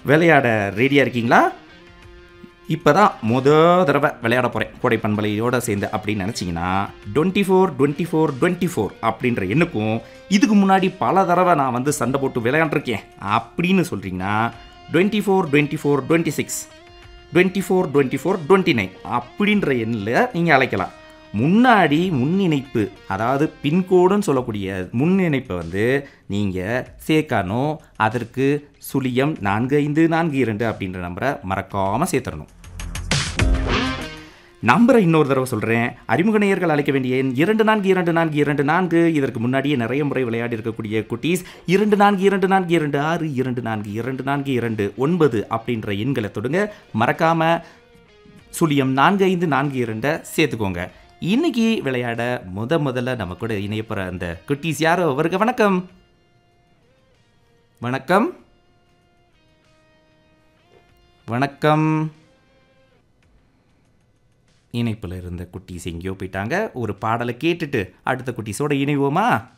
விளையாட ரெடியாக இருக்கீங்களா இப்போ தான் முத தடவை விளையாட போகிறேன் கோடை பண்பலையோட சேர்ந்து அப்படின்னு நினச்சிங்கன்னா twenty four twenty four twenty four அப்படின்ற எண்ணுக்கும் இதுக்கு முன்னாடி பல தடவை நான் வந்து சண்டை போட்டு விளையாண்டுருக்கேன் அப்படின்னு சொல்கிறீங்கன்னா twenty four twenty four twenty six twenty four twenty four twenty nine அப்படின்ற எண்ணில் நீங்கள் அழைக்கலாம் முன்னாடி முன்னிணைப்பு அதாவது பின்கோடுன்னு சொல்லக்கூடிய முன்னிணைப்பை வந்து நீங்கள் சேர்க்கணும் அதற்கு சுழியம் நான்கு ஐந்து நான்கு இரண்டு அப்படின்ற நம்பரை மறக்காமல் சேர்த்துடணும் நம்பரை இன்னொரு தடவை சொல்கிறேன் அறிமுக நேயர்கள் அழைக்க வேண்டிய எண் இரண்டு நான்கு இரண்டு நான்கு இரண்டு நான்கு இதற்கு முன்னாடியே நிறைய முறை விளையாடி இருக்கக்கூடிய குட்டீஸ் இரண்டு நான்கு இரண்டு நான்கு இரண்டு ஆறு இரண்டு நான்கு இரண்டு நான்கு இரண்டு ஒன்பது அப்படின்ற எண்களை தொடுங்க மறக்காமல் சுழியம் நான்கு ஐந்து நான்கு இரண்டை சேர்த்துக்கோங்க இன்னைக்கு விளையாட முத முதல்ல நம்ம கூட இணைய போகிற அந்த குட்டீஸ் யாரோ அவருக்கு வணக்கம் வணக்கம் வணக்கம் இணைப்பில் இருந்த குட்டீஸ் எங்கேயோ போயிட்டாங்க ஒரு பாடலை கேட்டுட்டு அடுத்த குட்டீஸோட இணைவோமா